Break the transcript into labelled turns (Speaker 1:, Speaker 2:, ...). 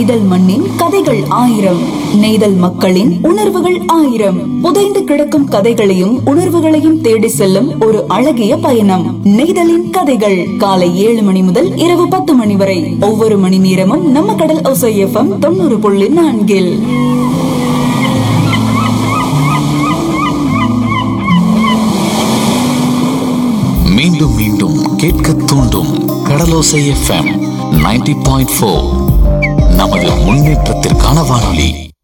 Speaker 1: நெய்தல் மண்ணின் கதைகள் ஆயிரம் நெய்தல் மக்களின் உணர்வுகள் ஆயிரம் புதைந்து கிடக்கும் கதைகளையும் உணர்வுகளையும் தேடி செல்லும் ஒரு அழகிய பயணம் நெய்தலின் கதைகள் காலை ஏழு மணி முதல் இரவு பத்து மணி வரை ஒவ்வொரு மணி நேரமும் நம்ம கடல் ஒசை எஃப்எம் தொண்ணூறு புள்ளி நான்கில்
Speaker 2: மீண்டும் மீண்டும் கேட்க தூண்டும் Kadalosai FM ninety point four நமது முன்னேற்றத்திற்கான வானொலி